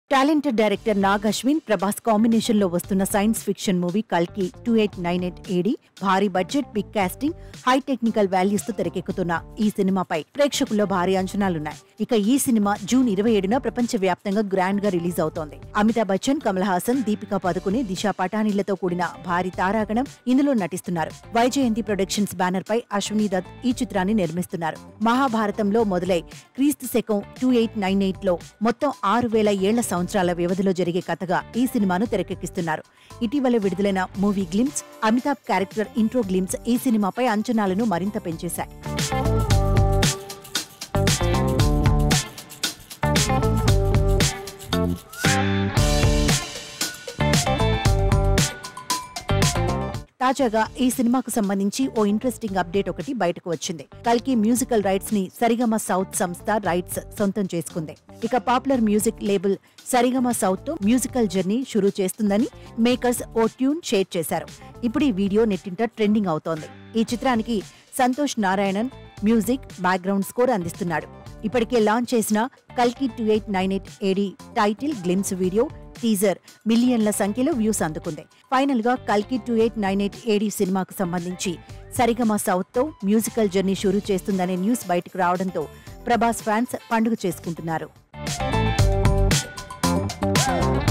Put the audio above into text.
talented director Nag Ashwin Prabhas combination లో వస్తున్న science fiction movie కల్కి two eight nine eight AD భారీ budget big casting high technical values తో తెరకెక్కుతున్న ఈ సినిమాపై ప్రేక్షకుల్లో భారీ అంచనాలున్నాయి ఇక ఈ సినిమా జూన్ ఇరవై ఏడున ప్రపంచ వ్యాప్తంగా గ్రాండ్ గా రిలీజ్ అవుతోంది అమితాబ్ బచ్చన్ కమల్ హాసన్ దీపికా పదుకునే దిశా పటానీలతో కూడిన భారీ తారాగణం ఇందులో నటిస్తున్నారు వైజయంతి ప్రొడక్షన్స్ బ్యానర్ పై అశ్విని దత్ ఈ చిత్రాన్ని నిర్మిస్తున్నారు మహాభారతంలో మొదలై క్రీస్తు శకం టూ ఎయిట్ నైన్ ఎయిట్ లో మొత్తం ఆరు వేల ఏళ్ల సంవత్సరాల వ్యవధిలో జరిగే కథగా ఈ సినిమాను తెరకెక్కిస్తున్నారు ఇటీవల విడుదలైన movie glimpse Amitabh character intro glimpse ఈ సినిమాపై అంచనాలను మరింత పెంచేశాయి తాజాగా ఈ సినిమాకు సంబంధించి ఓ ఇంట్రెస్టింగ్ అప్డేట్ ఒకటి బయటకు వచ్చింది కల్కి మ్యూజికల్ రైట్స్ ని సరిగమ సౌత్ సంస్థ రైట్స్ సొంతం చేసుకుంది ఇక popular music label Saregama south తో మ్యూజికల్ జర్నీ షురూ చేస్తుందని మేకర్స్ ఓ ట్యూన్ షేర్ చేశారు ఇప్పుడు ఈ వీడియో నెట్టింట ట్రెండింగ్ అవుతోంది ఈ చిత్రానికి Santhosh Narayanan music background score అందిస్తున్నాడు ఇప్పటికే లాంచ్ చేసిన కల్కి two eight nine eight AD title glimpse video teaser మిలియన్ల సంఖ్యలో వ్యూస్ అందుకుంది ఫైనల్ గా కల్కి two eight nine eight AD సినిమాకు సంబంధించి సరిగమ సౌత్ తో మ్యూజికల్ జర్నీ షురూ చేస్తుందనే న్యూస్ బయటకు రావడంతో ప్రభాస్ ఫ్యాన్స్ పండుగ చేసుకుంటున్నారు